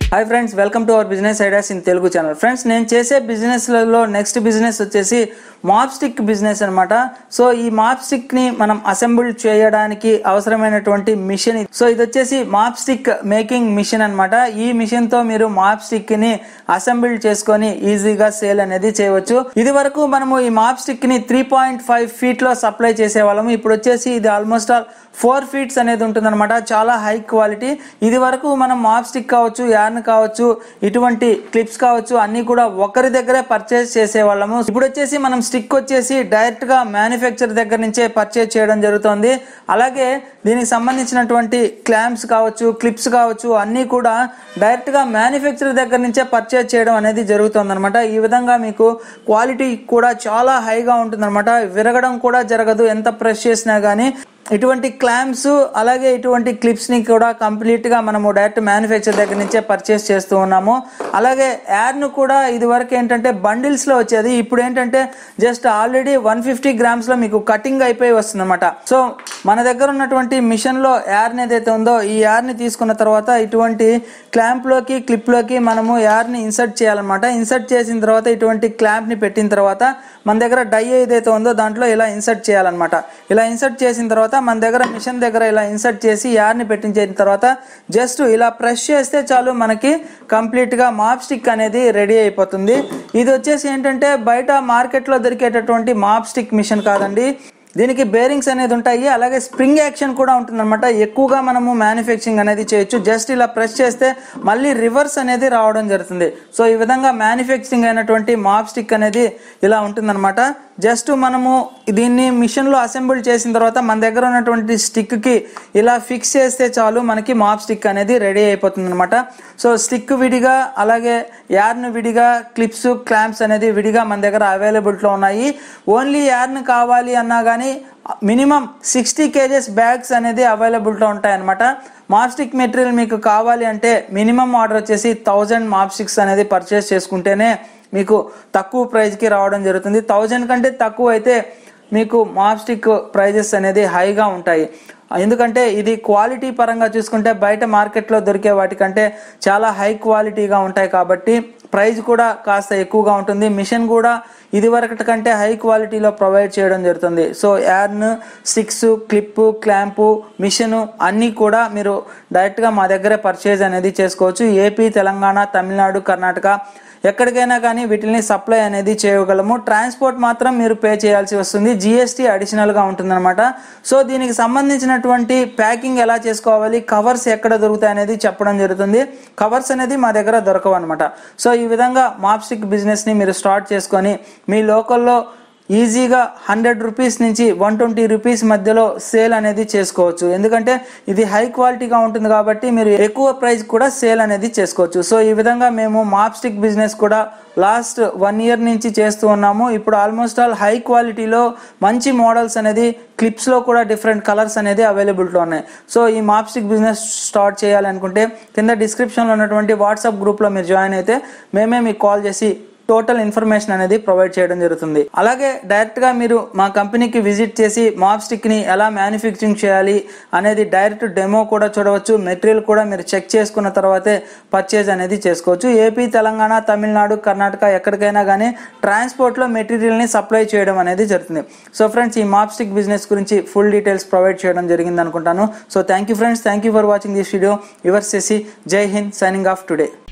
hi friends welcome to our business ideas in Telugu channel friends నేను చేసే బిజినెస్లలో next business వచ్చేసి మాప్ స్టిక్ బిజినెస్ అనమాట సో ఈ మాప్ స్టిక్ ని మనం అసెంబుల్ చేయడానికి అవసరమైనటువంటి మిషన్ సో ఇది వచ్చేసి మాప్ స్టిక్ మేకింగ్ మిషన్ అనమాట ఈ మిషన్ తో మీరు మాప్ స్టిక్ ని అసెంబుల్ చేసుకొని ఈజీగా సేల్ అనేది చేయవచ్చు ఇది వరకు మనము ఈ మాప్ స్టిక్ ని త్రీ పాయింట్ ఫైవ్ ఫీట్ లో సప్లై చేసేవాళ్ళము ఇప్పుడు వచ్చేసి ఇది ఆల్మోస్ట్ ఆల్ ఫోర్ ఫీట్స్ అనేది ఉంటుందన్నమాట చాలా హై క్వాలిటీ ఇది వరకు మనం మాప్ స్టిక్ కావచ్చు యార్న్ కావచ్చు ఇటువంటి క్లిప్స్ కావచ్చు అన్ని కూడా ఒకరి దగ్గరే పర్చేస్ చేసేవాళ్ళము ఇప్పుడు వచ్చేసి మనం స్టిక్ వచ్చేసి డైరెక్ట్ గా మ్యానుఫ్యాక్చర్ దగ్గర నుంచే పర్చేస్ చేయడం జరుగుతుంది అలాగే దీనికి సంబంధించినటువంటి క్లాంప్స్ కావచ్చు క్లిప్స్ కావచ్చు అన్నీ కూడా డైరెక్ట్ గా మ్యానుఫ్యాక్చర్ దగ్గర నుంచే పర్చేస్ చేయడం అనేది జరుగుతుంది అనమాట ఈ విధంగా మీకు క్వాలిటీ కూడా చాలా హైగా ఉంటుంది విరగడం కూడా జరగదు ఎంత ప్రెస్ చేసినా కానీ ఇటువంటి క్లాంప్స్ అలాగే ఇటువంటి క్లిప్స్ ని కూడా కంప్లీట్ గా మనము డైరెక్ట్ మ్యానుఫ్యాక్చర్ దగ్గర నుంచే పర్చేస్ చేస్తూ ఉన్నాము అలాగే యాడ్ ను కూడా ఇది వరకు ఏంటంటే బండిల్స్ లో వచ్చేది ఇప్పుడు ఏంటంటే just already one fifty grams లో మీకు కటింగ్ అయిపోయి వస్తుంది సో మన దగ్గర ఉన్నటువంటి మిషన్ లో యార్ ఏదైతే ఉందో ఈ యార్ ని తీసుకున్న తర్వాత ఇటువంటి క్లాంప్ లోకి క్లిప్ లోకి మనము యార్ ని ఇన్సర్ట్ చేయాలన్నమాట ఇన్సర్ట్ చేసిన తర్వాత ఇటువంటి క్లాంప్ ని పెట్టిన తర్వాత మన దగ్గర డై ఏదైతే ఉందో దాంట్లో ఇలా ఇన్సర్ట్ చేయాలన్నమాట ఇలా ఇన్సర్ట్ చేసిన తర్వాత మన దగ్గర మిషన్ దగ్గర ఇలా ఇన్సర్ట్ చేసి యార్ని పెట్టించిన తర్వాత జస్ట్ ఇలా ప్రెస్ చేస్తే చాలు మనకి కంప్లీట్గా మాప్ స్టిక్ అనేది రెడీ అయిపోతుంది ఇది వచ్చేసి ఏంటంటే బయట మార్కెట్లో దొరికేటటువంటి మాప్ స్టిక్ మిషన్ కాదండి దీనికి బేరింగ్స్ అనేది ఉంటాయి అలాగే స్ప్రింగ్ యాక్షన్ కూడా ఉంటుందన్నమాట ఎక్కువగా మనము మ్యానుఫ్యాక్చరింగ్ అనేది చేయొచ్చు జస్ట్ ఇలా ప్రెస్ చేస్తే మళ్ళీ రివర్స్ అనేది రావడం జరుగుతుంది సో ఈ విధంగా మ్యానుఫ్యాక్చరింగ్ అయినటువంటి మాప్ స్టిక్ అనేది ఇలా ఉంటుందన్నమాట జస్ట్ మనము దీన్ని మిషన్లో అసెంబుల్ చేసిన తర్వాత మన దగ్గర ఉన్నటువంటి స్టిక్కి ఇలా ఫిక్స్ చేస్తే చాలు మనకి మాప్ స్టిక్ అనేది రెడీ అయిపోతుంది అనమాట సో స్టిక్ విడిగా అలాగే యార్న్ విడిగా క్లిప్స్ క్లాంప్స్ అనేది విడిగా మన దగ్గర అవైలబిలిటీలో ఉన్నాయి ఓన్లీ యార్న్ కావాలి అన్నా కానీ మినిమం సిక్స్టీ కేజెస్ బ్యాగ్స్ అనేది అవైలబిలిటీలో ఉంటాయన్నమాట మాప్స్టిక్ మెటీరియల్ మీకు కావాలి అంటే మినిమం ఆర్డర్ వచ్చేసి థౌజండ్ మాప్స్టిక్స్ అనేది పర్చేస్ చేసుకుంటేనే మీకు తక్కువ ప్రైస్కి రావడం జరుగుతుంది థౌజండ్ కంటే తక్కువ అయితే మీకు మాప్స్టిక్ ప్రైజెస్ అనేది హైగా ఉంటాయి ఎందుకంటే ఇది క్వాలిటీ పరంగా చూసుకుంటే బయట మార్కెట్లో దొరికే వాటికంటే చాలా హై క్వాలిటీగా ఉంటాయి కాబట్టి ప్రైస్ కూడా కాస్త ఎక్కువగా ఉంటుంది మిషన్ కూడా ఇది వరకటి కంటే హై క్వాలిటీలో ప్రొవైడ్ చేయడం జరుగుతుంది so yarn sticks clip clamp machine అన్నీ కూడా మీరు డైరెక్ట్గా మా దగ్గరే పర్చేజ్ అనేది చేసుకోవచ్చు ఏపీ తెలంగాణ తమిళనాడు కర్ణాటక ఎక్కడికైనా కానీ వీటిని సప్లై అనేది చేయగలము ట్రాన్స్పోర్ట్ మాత్రం మీరు పే చేయాల్సి వస్తుంది జిఎస్టీ అడిషనల్గా ఉంటుందన్నమాట సో దీనికి సంబంధించినటువంటి ప్యాకింగ్ ఎలా చేసుకోవాలి కవర్స్ ఎక్కడ దొరుకుతాయి అనేది చెప్పడం జరుగుతుంది కవర్స్ అనేది మా దగ్గర దొరకవు అనమాట సో ఈ విధంగా మాప్స్టిక్ బిజినెస్ని మీరు స్టార్ట్ చేసుకొని మీ లోకల్లో ఈజీగా హండ్రెడ్ రూపీస్ నుంచి వన్ ట్వంటీ రూపీస్ మధ్యలో సేల్ అనేది చేసుకోవచ్చు ఎందుకంటే ఇది హై క్వాలిటీగా ఉంటుంది కాబట్టి మీరు ఎక్కువ ప్రైస్ కూడా సేల్ అనేది చేసుకోవచ్చు సో ఈ విధంగా మేము మాప్స్టిక్ బిజినెస్ కూడా లాస్ట్ వన్ ఇయర్ నుంచి చేస్తూ ఉన్నాము ఇప్పుడు ఆల్మోస్ట్ ఆల్ హై క్వాలిటీలో మంచి మోడల్స్ అనేది క్లిప్స్లో కూడా డిఫరెంట్ కలర్స్ అనేది అవైలబిలిటీలో ఉన్నాయి సో ఈ మాప్స్టిక్ బిజినెస్ స్టార్ట్ చేయాలనుకుంటే కింద డిస్క్రిప్షన్లో ఉన్నటువంటి వాట్సాప్ గ్రూప్లో మీరు జాయిన్ అయితే మేమే మీకు కాల్ చేసి టోటల్ ఇన్ఫర్మేషన్ అనేది ప్రొవైడ్ చేయడం జరుగుతుంది అలాగే డైరెక్ట్ గా మీరు మా కంపెనీకి విజిట్ చేసి మాప్ స్టిక్ ని ఎలా మ్యానుఫ్యాక్చరింగ్ చేయాలి అనేది డైరెక్ట్ డెమో కూడా చూడవచ్చు మెటీరియల్ కూడా మీరు చెక్ చేసుకున్న తర్వాతే పర్చేజ్ అనేది చేసుకోవచ్చు ఏపీ తెలంగాణ తమిళనాడు కర్ణాటక ఎక్కడికైనా కానీ ట్రాన్స్పోర్ట్ లో మెటీరియల్ ని సప్లై చేయడం అనేది జరుగుతుంది సో ఫ్రెండ్స్ ఈ మాప్ స్టిక్ బిజినెస్ గురించి ఫుల్ డీటెయిల్స్ ప్రొవైడ్ చేయడం జరిగింది అనుకుంటాను so thank you friends thank you for watching this video your సెసి Jai Hind signing off today